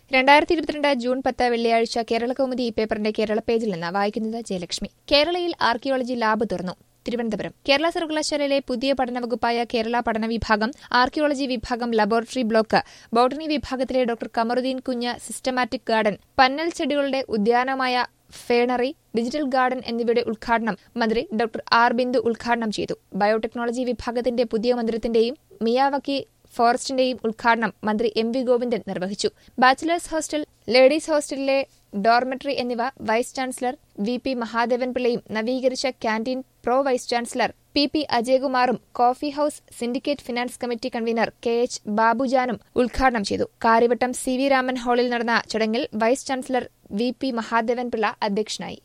രണ്ടായിരത്തി ഇരുപത്തിരണ്ട് ജൂൺ പത്ത് വെള്ളിയാഴ്ച കേരള കൗമുദി ഈ പേപ്പറിന്റെ കേരള പേജിൽ നിന്ന് വായിക്കുന്നത് ജയലക്ഷ്മി കേരളയിൽ ആർക്കിയോളജി ലാബ് തുറന്നു തിരുവനന്തപുരം കേരള സർവകലാശാലയിലെ പുതിയ പഠന വകുപ്പായ കേരള പഠന വിഭാഗം ആർക്കിയോളജി വിഭാഗം ലബോറട്ടറി ബ്ലോക്ക് ബോട്ടണി വിഭാഗത്തിലെ doctor Kamaruddin Kunju systematic garden പന്നൽ ചെടികളുടെ ഉദ്യാനമായ ഫേണറി ഡിജിറ്റൽ ഗാർഡൻ എന്നിവയുടെ ഉദ്ഘാടനം മന്ത്രി ഡോക്ടർ ആർ ബിന്ദു ഉദ്ഘാടനം ചെയ്തു ബയോടെക്നോളജി വിഭാഗത്തിന്റെ പുതിയ മന്ദിരത്തിന്റെയും മിയാവക്കി ഫോറസ്റ്റിന്റെയും ഉദ്ഘാടനം മന്ത്രി എം വി ഗോവിന്ദൻ നിർവഹിച്ചു ബാച്ചിലേഴ്സ് ഹോസ്റ്റൽ ലേഡീസ് ഹോസ്റ്റലിലെ ഡോർമെട്രി എന്നിവ vice chancellor V P Mahadevan പിള്ളയും നവീകരിച്ച canteen pro vice chancellor P P അജയകുമാറും coffee house syndicate finance committee convener K H ബാബുജാനും ഉദ്ഘാടനം ചെയ്തു കാര്യവട്ടം സി വി രാമൻ ഹാളിൽ നടന്ന ചടങ്ങിൽ vice chancellor V P Mahadevan Pillai അധ്യക്ഷനായി